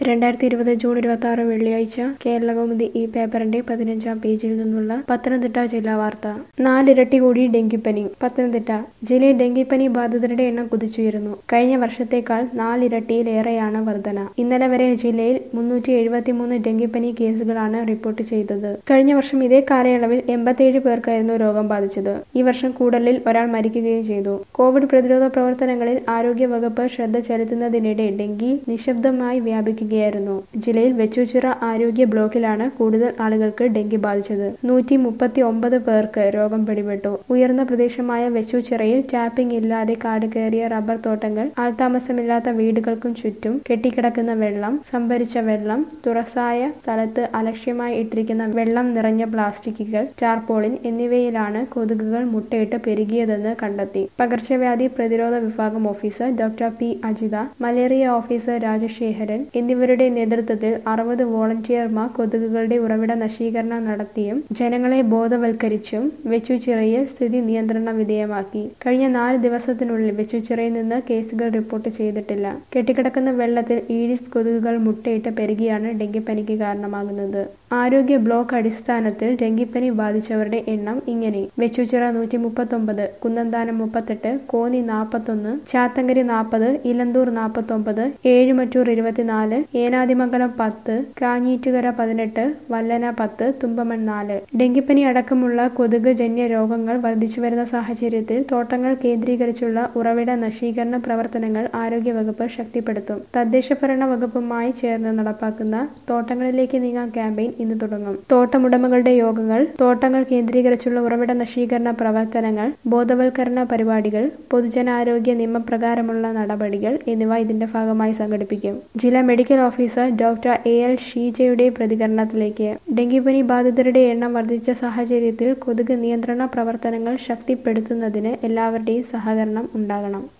രണ്ടായിരത്തി ഇരുപത് ജൂൺ ഇരുപത്തി ആറ് വെള്ളിയാഴ്ച കേരളകൗമുദി ഈ പേപ്പറിന്റെ പതിനഞ്ചാം പേജിൽ നിന്നുള്ള പത്തനംതിട്ട ജില്ലാ വാർത്ത നാലിരട്ടി കൂടി ഡെങ്കിപ്പനി പത്തനംതിട്ട ജില്ലയിൽ ഡെങ്കിപ്പനി ബാധിതരുടെ എണ്ണം കുതിച്ചുയരുന്നു കഴിഞ്ഞ വർഷത്തേക്കാൾ നാലിരട്ടിയിലേറെയാണ് വർധന ഇന്നലെ വരെ ജില്ലയിൽ മുന്നൂറ്റി എഴുപത്തിമൂന്ന് ഡെങ്കിപ്പനി കേസുകളാണ് റിപ്പോർട്ട് ചെയ്തത് കഴിഞ്ഞ വർഷം ഇതേ കാലയളവിൽ എൺപത്തിയേഴ് പേർക്കായിരുന്നു രോഗം ബാധിച്ചത് ഈ വർഷം കൂടലിൽ ഒരാൾ മരിക്കുകയും ചെയ്തു കോവിഡ് പ്രതിരോധ പ്രവർത്തനങ്ങളിൽ ആരോഗ്യ വകുപ്പ് ശ്രദ്ധ ചെലുത്തുന്നതിനിടെ ഡെങ്കി നിശബ്ദമായി വ്യാപിക്കുകയായിരുന്നു ജില്ലയിൽ വെച്ചൂച്ചിറ ആരോഗ്യ ബ്ലോക്കിലാണ് കൂടുതൽ ആളുകൾക്ക് ഡെങ്കി ബാധിച്ചത് നൂറ്റി മുപ്പത്തി ഒമ്പത് പേർക്ക് രോഗം പിടിപെട്ടു ഉയർന്ന പ്രദേശമായ വെച്ചൂച്ചിറയിൽ ടാപ്പിംഗ് ഇല്ലാതെ കാട് കയറിയ റബ്ബർ തോട്ടങ്ങൾ ആൾതാമസമില്ലാത്ത വീടുകൾക്കും ചുറ്റും കെട്ടിക്കിടക്കുന്ന വെള്ളം സംഭരിച്ച വെള്ളം തുറസായ സ്ഥലത്ത് അലക്ഷ്യമായി ഇട്ടിരിക്കുന്ന വെള്ളം നിറഞ്ഞ പ്ലാസ്റ്റിക്കുകൾ ടാർപോളിൻ എന്നിവയിലാണ് കൊതുകുകൾ മുട്ടയിട്ട് പെരുകിയതെന്ന് കണ്ടെത്തി പകർച്ചവ്യാധി പ്രതിരോധ വിഭാഗം officer doctor P Ajitha malaria officer Rajasekharan എന്നിവരുടെ നേതൃത്വത്തിൽ അറുപത് വോളണ്ടിയർമാർ കൊതുകുകളുടെ ഉറവിട നശീകരണം നടത്തിയും ജനങ്ങളെ ബോധവൽക്കരിച്ചും വെച്ചുച്ചിറയിൽ സ്ഥിതി നിയന്ത്രണ വിധേയമാക്കി കഴിഞ്ഞ നാല് ദിവസത്തിനുള്ളിൽ വെച്ചുച്ചിറയിൽ നിന്ന് കേസുകൾ റിപ്പോർട്ട് ചെയ്തിട്ടില്ല കെട്ടിക്കിടക്കുന്ന വെള്ളത്തിൽ ഈഡിസ് കൊതുകുകൾ മുട്ടയിട്ട് പെരുകിയാണ് ഡെങ്കിപ്പനിക്ക് കാരണമാകുന്നത് ആരോഗ്യ ബ്ലോക്ക് അടിസ്ഥാനത്തിൽ ഡെങ്കിപ്പനി ബാധിച്ചവരുടെ എണ്ണം ഇങ്ങനെ വെച്ചുച്ചിറ നൂറ്റി മുപ്പത്തൊമ്പത് കുന്നന്താനം മുപ്പത്തെട്ട് കോന്നി നാൽപ്പത്തൊന്ന് ചാത്തങ്കരി നാൽപ്പത് ഇലന്തൂർ നാൽപ്പത്തൊമ്പത് ഏഴുമറ്റൂർ ഇരുപത്തിനാല് ഏനാദിമംഗലം പത്ത് കാഞ്ഞീറ്റുകര പതിനെട്ട് വല്ലന പത്ത് തുമ്പമൺ നാല് ഡെങ്കിപ്പനി അടക്കമുള്ള കൊതുക് ജന്യ രോഗങ്ങൾ വർദ്ധിച്ചുവരുന്ന സാഹചര്യത്തിൽ തോട്ടങ്ങൾ കേന്ദ്രീകരിച്ചുള്ള ഉറവിട നശീകരണ പ്രവർത്തനങ്ങൾ ആരോഗ്യവകുപ്പ് ശക്തിപ്പെടുത്തും തദ്ദേശഭരണ വകുപ്പുമായി ചേർന്ന് നടപ്പാക്കുന്ന തോട്ടങ്ങളിലേക്ക് നീങ്ങാൻ ക്യാമ്പയിൻ ഇന്ന് തുടങ്ങും തോട്ടമുടമകളുടെ യോഗങ്ങൾ തോട്ടങ്ങൾ കേന്ദ്രീകരിച്ചുള്ള ഉറവിട നശീകരണ പ്രവർത്തനങ്ങൾ ബോധവൽക്കരണ പരിപാടികൾ പൊതുജനാരോഗ്യ നിയമപ്രകാരമുള്ള നടപടികൾ എന്നിവ ഇതിന്റെ ഭാഗമായി സംഘടിപ്പിക്കും ജില്ലാ medical officer doctor A L ഷീജയുടെ പ്രതികരണത്തിലേക്ക് ഡെങ്കിപ്പനി ബാധിതരുടെ എണ്ണം വർദ്ധിച്ച സാഹചര്യത്തിൽ കൊതുക് നിയന്ത്രണ പ്രവർത്തനങ്ങൾ ശക്തിപ്പെടുത്തുന്നതിന് എല്ലാവരുടെയും സഹകരണം ഉണ്ടാകണം